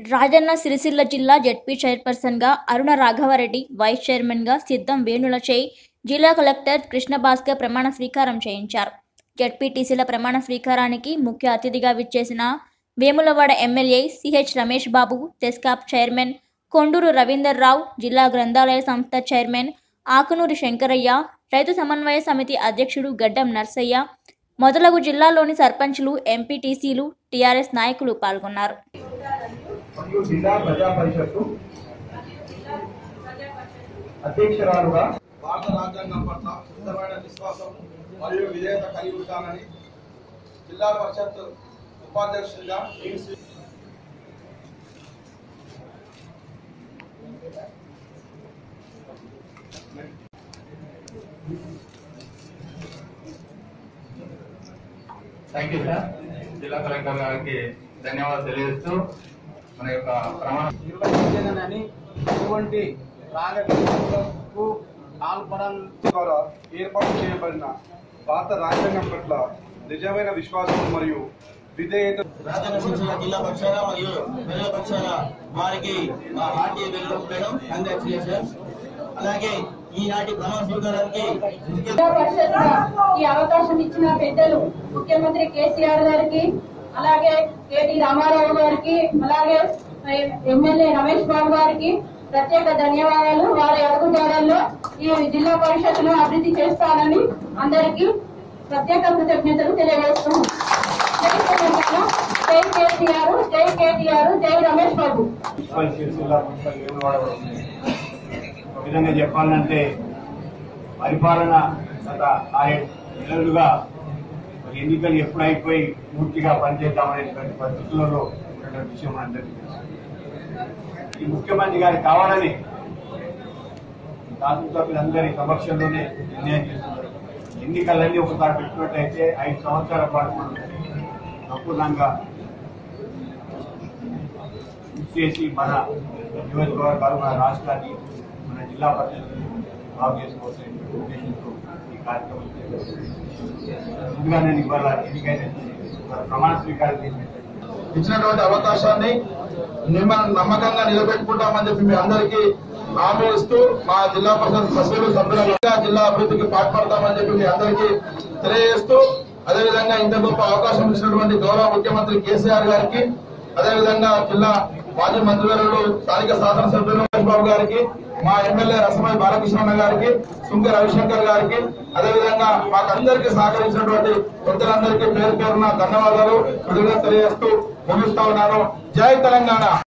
రాజన్న సిరిసిల్ల జిల్లా జెడ్పీ చైర్పర్సన్గా అరుణ రాఘవరెడ్డి వైస్ చైర్మన్గా సిద్ధం వేణులచే జిల్లా కలెక్టర్ కృష్ణ భాస్కర్ ప్రమాణ స్వీకారం చేయించారు జెడ్పీటీసీల ప్రమాణ స్వీకారానికి ముఖ్య అతిథిగా విచ్చేసిన Vemulawada MLA CH Ramesh Babu TESCAB chairman Konduru Ravinder Rao జిల్లా గ్రంథాలయ సంస్థ చైర్మన్ ఆకునూరి శంకరయ్య రైతు సమన్వయ సమితి అధ్యక్షుడు గడ్డం నర్సయ్య మొదలగు జిల్లాలోని సర్పంచ్లు ఎంపీటీసీలు టీఆర్ఎస్ నాయకులు పాల్గొన్నారు మరియు జిల్లా ప్రజా పరిషత్తు అధ్యక్షురాలుగా భారత రాజ్యాంగం పట్ల శుద్ధమైన విశ్వాసం మరియు విధేయత కలిగి ఉంటానని జిల్లా పరిషత్ ఉపాధ్యక్షుడిగా నేను శ్రీ- థ్యాంక్ యూ సార్ జిల్లా కలెక్టర్ గారికి ధన్యవాదాలు తెలియజేస్తూ మన యొక్క ప్రమాణ నిర్వహించనని ఎటువంటి రాగకు పాల్పడాలని ద్వారా ఏర్పాటు చేయబడిన భారత రాజ్యాంగం పట్ల నిజమైన విశ్వాసం మరియు విధేయత రాజన్న సిరిసిల్ల జిల్లా పక్షాన మరియు ప్రజల పక్షాన వారికి మా హార్టీ వెల్కమ్ కంగ్రాచులేషన్స్ అలాగే ఈనాటి ప్రమాణ స్వీకారానికి ముఖ్య జిల్లా పరిషత్ ఈ అవకాశం ఇచ్చిన పెద్దలు ముఖ్యమంత్రి కేసీఆర్ గారికి అలాగే కేటీ రామారావు గారికి అలాగే ఎమ్మెల్యే రమేష్ బాబు గారికి ప్రత్యేక ధన్యవాదాలు వారి అడుగుజాడల్లో ఈ జిల్లా పరిషత్ను అభివృద్ధి చేస్తానని అందరికీ ప్రత్యేక కృతజ్ఞతలు తెలియజేస్తున్నాం జై తెలంగాణ జై కేసీఆర్ జై కేటీఆర్ జై రమేష్ బాబు మున్సిపల్ సిరిసిల్ల మున్సిపల్ వేములవాడ ఉంది. ఒక విధంగా చెప్పాలంటే పరిపాలన గత ఆరేడు నెలలుగా మరి ఎన్నికలు ఎప్పుడు అయిపోయి పూర్తిగా పనిచేద్దామనేటువంటి పరిస్థితులలో ఉన్నటువంటి విషయం మనందరికీ తెలుసు. ఈ ముఖ్యమంత్రి గారు కావాలని శాసనసభ్యులందరి సమక్షంలోనే నిర్ణయం చేస్తున్నారు ఎన్నికలన్నీ ఒకసారి పెట్టినట్టయితే ఐదు సంవత్సరాల పాటు మనం సంపూర్ణంగా కృషి చేసి మన నియోజకవర్గాలు మన రాష్ట్రాన్ని మన జిల్లా పరిషత్ని బాగు చేసుకోవాల్సిన ఉద్దేశంతో ఈ కార్యక్రమం చేపట్టారు. ముందుగా నేను ఇవాళ ఎన్నికైన మన ప్రమాణ స్వీకారం చేసినట్టు ఇచ్చినటువంటి అవకాశాన్ని నిమ్మ- నమ్మకంగా నిలబెట్టుకుంటామని చెప్పి మీ అందరికీ హామీ ఇస్తూ మా జిల్లా పరిషత్ సభ్యులు సభ్యులుగా జిల్లా అభివృద్ధికి పాటుపడతామని చెప్పి మీ అందరికీ తెలియజేస్తూ అదేవిధంగా ఇంత గొప్ప అవకాశం ఇచ్చినటువంటి గౌరవ ముఖ్యమంత్రి కేసీఆర్ గారికి అదేవిధంగా జిల్లా మాజీ మంత్రివర్యులు స్థానిక శాసనసభ్యులు మహేష్ బాబు గారికి మా ఎమ్మెల్యే రసమయ్య బాలకృష్ణ గారికి సుంక రవిశంకర్ గారికి అదేవిధంగా మాకందరికీ సహకరించినటువంటి పెద్దలందరికీ పేరు పేరున ధన్యవాదాలు కృతజ్ఞతలు తెలియజేస్తూ ముగిస్తా ఉన్నాను జై తెలంగాణ